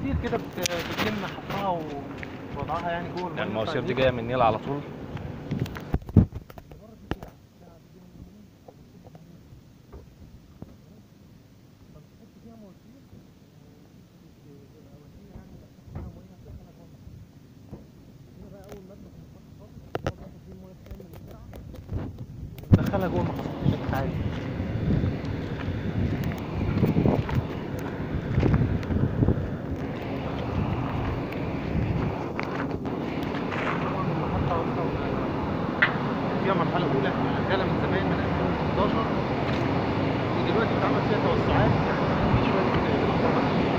مواسير كده بت- بتتم حطها ووضعها يعني جوه يعني المواسير دي جايه من النيل على طول دخلها جوه المحطة عادي فيها مرحلة أولى احنا شغالة من زمان من 2011 ودلوقتي اتعمل فيها توسعات في شوية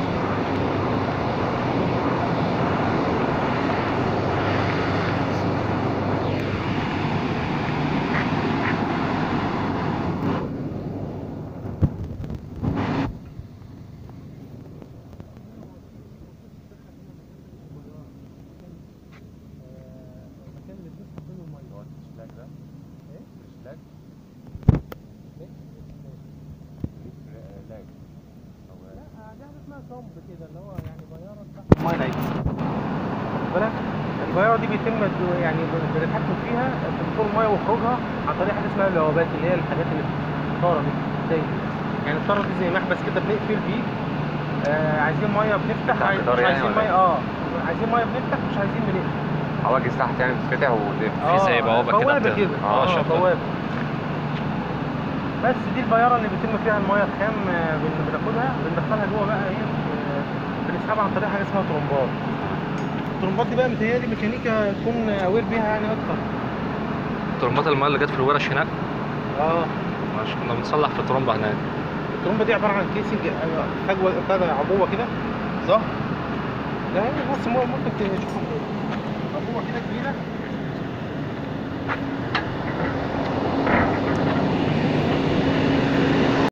المكان اللي بنسحب منه المية الشلاك ده ايه؟ الشلاك لاج لا دي حاجه اسمها صمب كده اللي هو يعني بياره تحت الميه العادي بالك البياره دي بيتم الد- يعني بنتحكم فيها في دخول الميه وخروجها عن طريق حاجه اسمها البوابات اللي هي الحاجات اللي الطاره دي زي يعني الطاره دي زي محبس كده بنقفل بيه آه عايزين ميه بنفتح بتاع عايز الجدار مش يعني عايزين ولا ميه إيه؟ اه عايزين ميه بنفتح مش عايزين بنقفل حواجز تحت يعني بتتفتح وتقفل في زي بوابة كده بوابه بت- كده آه، اه شغال. بوابه بس دي البياره اللي بيتم فيها الميه الخام آه، بن- بناخدها بندخلها جوه بقى ايه آه، بنسحبها عن طريق حاجه اسمها طرمبات الطرمبات دي بقى متهيألي ميكانيكا تكون اوير بيها يعني اكتر ترمبات الماء اللي جت في الورش هناك اه مش كنا بنصلح في ترمبه هناك الطرمبه دي عباره عن كيسنج آه، فجوه كده عبوه كده صح ده يعني بص مو- ممكن تشوفها من جوه. عبوه كده كبيره